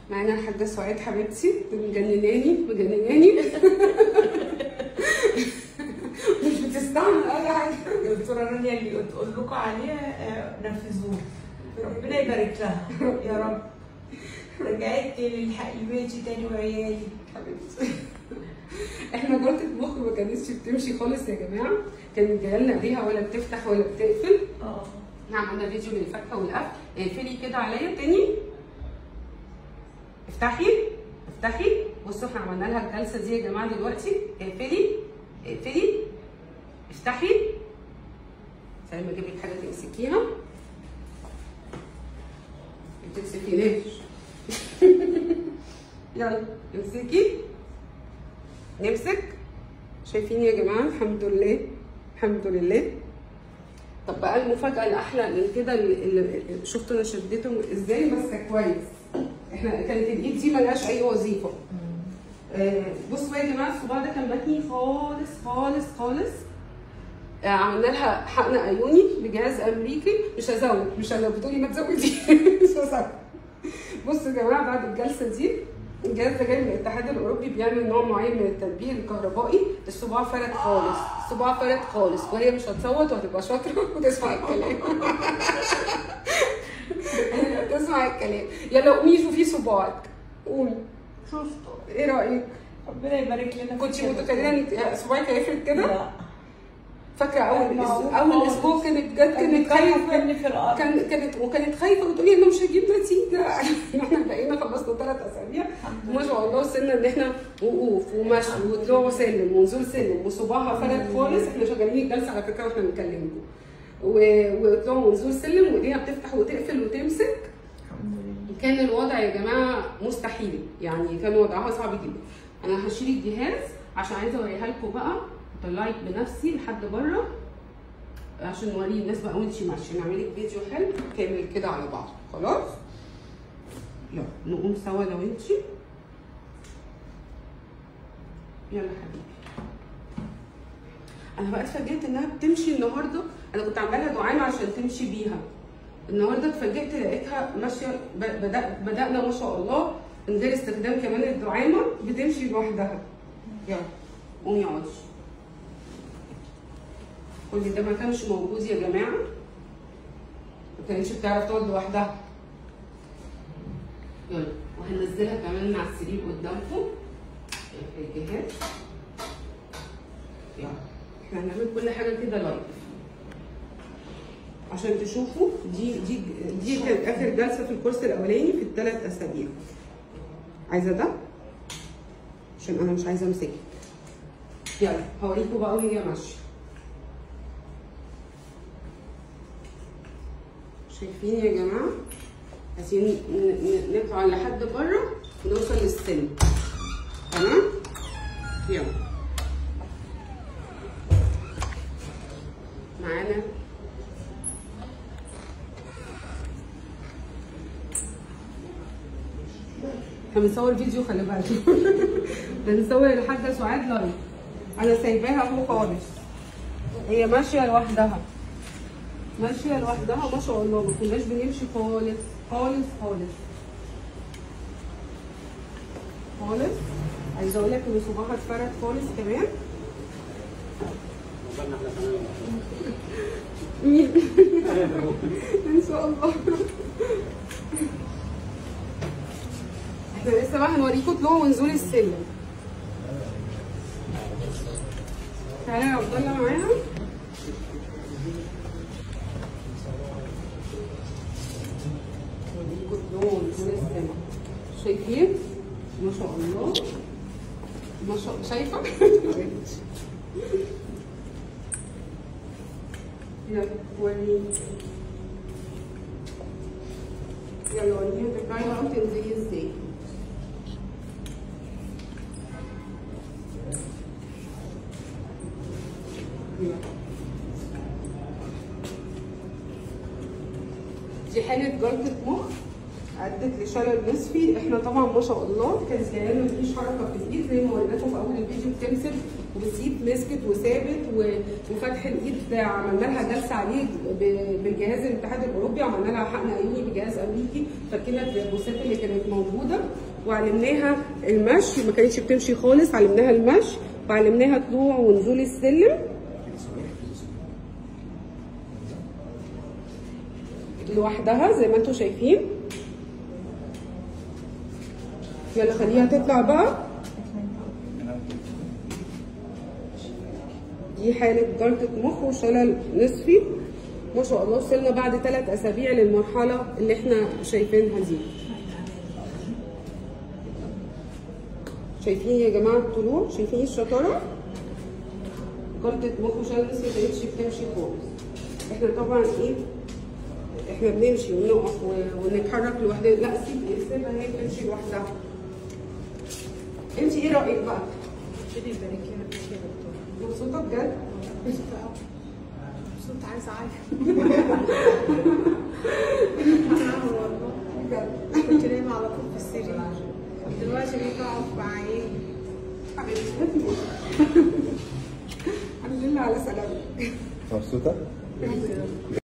معانا الحاجه سعاد حبيبتي مجنناني مجنناني مش بتستعمل اي حاجه الدكتوره رانيا اللي تقول لكم عليها آه، نفذوه ربنا يبارك لها يا رب رجعت للحق لبيتي تاني وعيالي حبيبتي احنا جرة المخ ما كانتش بتمشي خالص يا جماعه كانت جايه لنا ريحه ولا بتفتح ولا بتقفل اه احنا عملنا فيديو للفكه والقفل اقفلي كده عليا تاني افتحي افتحي بصوا احنا عملنا لها الجلسه دي يا جماعه دلوقتي اقفلي اقفلي افتحي سلمى اجيب لك حاجه تمسكيها ما تمسكيناش يلا امسكي نمسك شايفين يا جماعه الحمد لله الحمد لله طب بقى المفاجأة الأحلى من كده اللي- اللي شفتوا أنا شدته إزاي ماسكة كويس. إحنا كانت الإيد دي ملهاش أي وظيفة. آه، بصوا بقى يا جماعة الصباع ده كان متني خالص خالص خالص. آه، عملنا لها حقن أيوني بجهاز أمريكي مش هزود مش لو بتقولي ما تزودي مش هزود. بصوا يا جماعة بعد الجلسة دي الجهاز ده جاي من الاتحاد الاوروبي بيعمل نوع معين من التنبيه الكهربائي الصباع فرد خالص الصباع فرد خالص وهي مش هتصوت وهتبقى شاطره وتسمع الكلام تسمع الكلام يلا قومي شوفي صباعك قومي شفته ايه رايك ربنا يبارك لنا كنت فيك يا متخيله ان صباعك هيفرد دكتورة. كده لا فاكره اول لا، أسبوع لا، اول خالص. اسبوع كانت جت كانت كانت خايفه خايفه مني في الارض كان كانت وكانت خايفه وتقولي انه مش هجيب نتيجه احنا بقينا خلصنا ثلاث اسابيع ما شاء الله وصلنا ان احنا وقوف ومشي وطلوع سلم ونزول سلم وصباعها فرد خالص احنا شغالين الجلسه على فكره واحنا بنكلمكم و- وطلوع ونزول سلم وايديها بتفتح وتقفل وتمسك الحمد لله كان الوضع يا جماعه مستحيل يعني كان وضعها صعب جدا انا هشيل الجهاز عشان عايزه اوريها لكم بقى اطلعك بنفسي لحد بره عشان نوري الناس بقى وانتي ماشيه نعمل لك فيديو حلو كامل كده على بعض خلاص يلا نقوم سوا لو انتي يلا حبيبي انا بقى اتفاجئت انها بتمشي النهارده انا كنت عامله لها دعامه عشان تمشي بيها النهارده اتفاجئت لقيتها ماشيه ب- بدأ بدأنا ما شاء الله من غير استخدام كمان الدعامه بتمشي لوحدها يلا قومي اقعدي كل ده ما كانش موجود يا جماعه ما كانتش بتعرف تقعد لوحدها يلا وهنزلها كمان من على السرير قدامكم في الجهاز يلا احنا هنعمل كل حاجه كده لايف عشان تشوفوا دي دي دي كانت اخر جلسه في الكورس الاولاني في الثلاث اسابيع عايزه ده عشان انا مش عايزه امسكك يلا هوريكم بقى وهي ماشيه شايفين يا جماعه عايزين ن- ن- نطلع لحد بره ونوصل للسن تمام يلا معانا احنا بنصور فيديو خلي بالك بنصور الحاجه سعاد لايف انا سايباها اهو خالص هي ماشيه لوحدها ماشيه لوحدها ما شاء الله ما كناش بنمشي خالص خالص خالص خالص عايزه اقول لك ان صباعها اتفرد خالص كمان مين ان شاء الله احنا لسه بقى هنوريكم طلوع ونزول السلم تعالى يا عبد الله معانا نوريكم طلوع ونزول السلم شايفين ما شاء الله ما شاء الله شايفه يلا وريني يلا وريني ترجعي بقى وتنزلي ازاي يلا. دي حالة جلطة مخ قد خطط لشلل نصفي احنا طبعا ما شاء الله كان سيانا مفيش حركه في الايد زي ما وريناكم في اول الفيديو بتمسك وبتسيب مسكت وثابت و- وفتح الايد عملنا لها جلسه عليه ب- بالجهاز الاتحاد الاوروبي عملنا لها حقن عيوني بجهاز امريكي فكنا التيبوسات اللي كانت موجوده وعلمناها المشي ما كانتش بتمشي خالص علمناها المشي وعلمناها طلوع ونزول السلم لوحدها زي ما انتم شايفين يلا خليها تطلع بقى دي حالة جلطة مخ وشلل نصفي ما شاء الله وصلنا بعد ثلاث أسابيع للمرحلة اللي احنا شايفينها دي شايفين يا جماعة الطلوع شايفين الشطارة جلطة مخ وشلل نصفي ما كانتش بتمشي خالص احنا طبعا ايه احنا بنمشي ونقف و- ونتحرك لوحدنا لا سيب سيبها هي بتمشي لوحدها انت ايه رايك بقى؟ ربنا يبارك لنا فيك يا دكتور مبسوطه بجد؟ مبسوطة أوي مبسوطة عايزة أعيط آه والله بجد كنت نايمة على طول في السرير دلوقتي بقيت أقف مع عيني حبيبتي الحمد لله على سلامتك مبسوطة؟ الحمد لله